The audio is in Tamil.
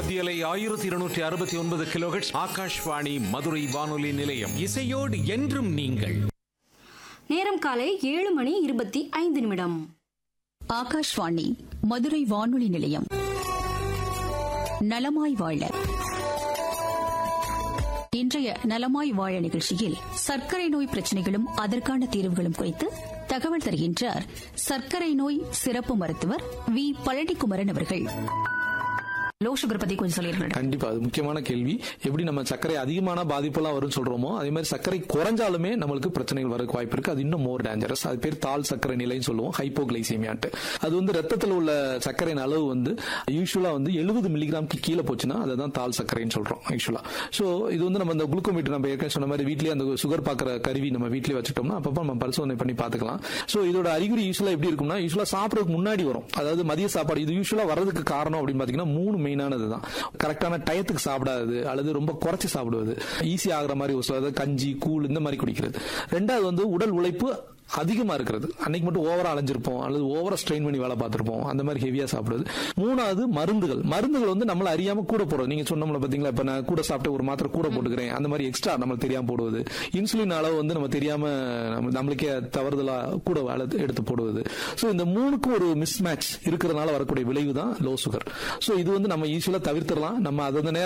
மத்தியலை ஆயிரத்தி இருநூற்றி அறுபத்தி ஒன்பது கிலோஹெட்ஸ் ஆகாஷ்வாணி மதுரை வானொலி நிலையம் இசையோடு என்றும் நீங்கள் நேரம் காலை ஏழு மணி இருபத்தி ஐந்து நிமிடம் ஆகாஷ்வாணி மதுரை வானொலி நிலையம் நலமாய் வாழ இன்றைய நலமாய் வாழ நிகழ்ச்சியில் சர்க்கரை நோய் பிரச்சனைகளும் அதற்கான தீர்வுகளும் குறித்து தகவல் தருகின்றார் சர்க்கரை நோய் சிறப்பு மருத்துவர் வி பழனிக்குமரன் அவர்கள் லோ சுகர் பத்தி கொஞ்சம் சொல்லிடுறேன் கண்டிப்பா அது முக்கியமான கேள்வி எப்படி நம்ம சர்க்கரை அதிகமான பாதிப்பெல்லாம் வரும்னு சொல்றோமோ அதே மாதிரி சர்க்கரை குறைஞ்சாலுமே நம்மளுக்கு பிரச்சனைகள் வரக்கு வாய்ப்பு இருக்கு அது இன்னும் மோர் டேஞ்சரஸ் அது பேர் தாழ் சர்க்கரை நிலைன்னு சொல்லுவோம் ஹைப்போகிளைசீமியான்ட்டு அது வந்து ரத்தத்தில் உள்ள சர்க்கரையின் அளவு வந்து யூஸ்வலா வந்து எழுபது மில்லிகிராம்க்கு கீழே போச்சுன்னா அதை தான் தாழ் சர்க்கரைன்னு சொல்றோம் ஆக்சுவலா சோ இது வந்து நம்ம இந்த குளுக்கோமீட்டர் நம்ம ஏற்கனவே சொன்ன மாதிரி வீட்லயே அந்த சுகர் பார்க்குற கருவி நம்ம வீட்லயே வச்சுட்டோம்னா அப்பப்போ நம்ம பரிசோதனை பண்ணி பார்த்துக்கலாம் சோ இதோட அறிகுறி யூஸ்வலா எப்படி இருக்கும்னா யூஸ்வலா சாப்பிடறதுக்கு முன்னாடி வரும் அதாவது மதிய சாப்பாடு இது யூஸ்வலா வர்றதுக்கு காரணம் அப்படின்னு பாத்தீங்கன்னா மூணு மெயினானது தான் கரெக்டான டயத்துக்கு சாப்பிடாதது அல்லது ரொம்ப குறைச்சி சாப்பிடுவது ஈஸி ஆகுற மாதிரி ஒரு சில அதாவது கஞ்சி கூழ் இந்த மாதிரி குடிக்கிறது ரெண்டாவது வந்து உடல் உழைப்பு அதிகமா இருக்கிறது அன்னைக்கு மட்டும் ஓவரா அலைஞ்சிருப்போம் அல்லது ஓவரா ஸ்ட்ரெயின் பண்ணி வேலை பார்த்திருப்போம் அந்த மாதிரி ஹெவியா சாப்பிடுறது மூணாவது மருந்துகள் மருந்துகள் வந்து நம்மள அறியாம கூட போடுறது நீங்க சொன்னோம்ல பாத்தீங்களா இப்ப நான் கூட சாப்பிட்டு ஒரு மாத்திரை கூட போட்டுக்கிறேன் அந்த மாதிரி எக்ஸ்ட்ரா நம்மளுக்கு தெரியாம போடுவது இன்சுலின் அளவு வந்து நம்ம தெரியாம நம்ம- நம்மளுக்கே தவறுதலா கூட அள- எடுத்து போடுவது சோ இந்த மூணுக்கும் ஒரு மிஸ் மேட்ச் இருக்கிறதுனால வரக்கூடிய விளைவு தான் லோ சுகர் சோ இது வந்து நம்ம ஈஸியா தவிர்த்திடலாம் நம்ம அது அந்த நேரம்